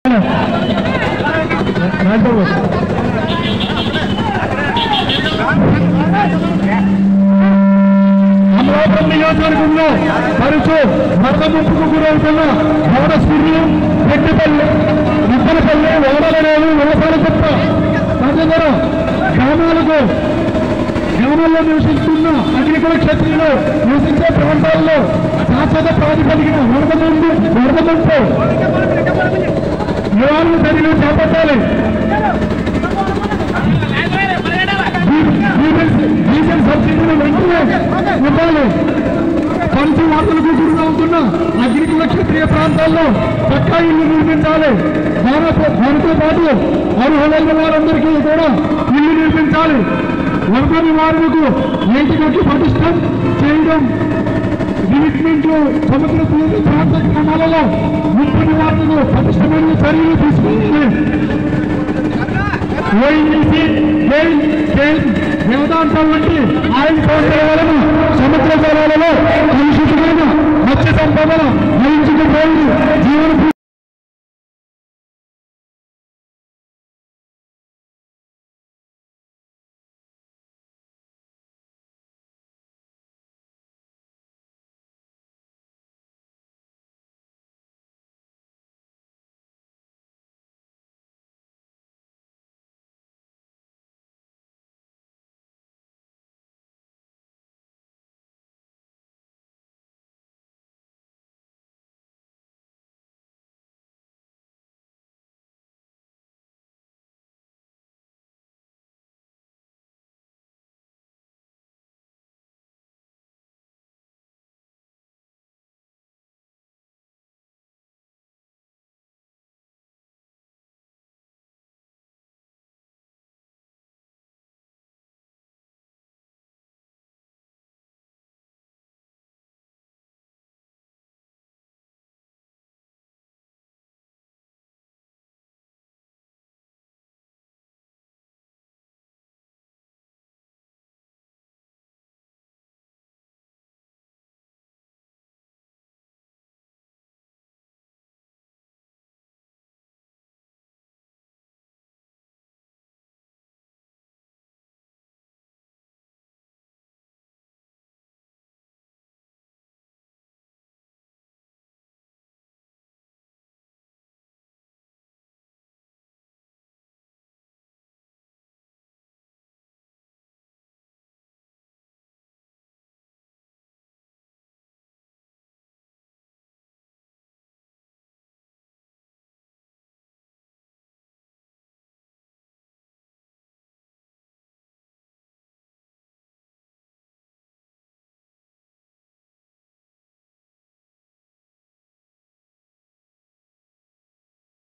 రాజబాబు అమలాపురం నియోజకవర్గంలో తరచూ వరద ముంపుకు గురవుతున్న భవన సూర్యులు పెట్టిపల్లి నిప్పలపల్లి వదలనేవి వ్యవసాయ తప్ప తదితర గ్రామాలకు గ్రామాల్లో నివసిస్తున్న అగ్నికుల క్షత్రియులు నివసించే ప్రాంతాల్లో శాశ్వత ప్రాతిపదికన వరద ముందు వరద ముంపు నివారణ చర్యలు చేపట్టాలి డీజిల్ సబ్సిడీలు వెంటనే ఇవ్వాలి పంచి వార్తలకు గురవుతున్న అగ్నికుల క్షత్రియ ప్రాంతాల్లో పక్కా ఇల్లు నిర్మించాలి దానితో దానితో పాటు అర్హులైన వారందరికీ కూడా ఇల్లు నిర్మించాలి వరద నివారణకు నీటికి పటిష్టం చేయడం రివిట్మెంట్లు సముద్ర తీర ప్రాంత గ్రామాలలో ముప్పు నివారణకు పటిష్టమైన చర్యలు తీసుకుంటుంది ఓఎన్జీసీ గెయిల్ గెయిల్ వేదాంతం వంటి ఆయిల్ సౌకర్యాలను సముద్ర జలాలలో కలుషితమైన మత్స్య సంపదన మరించుకు పోయి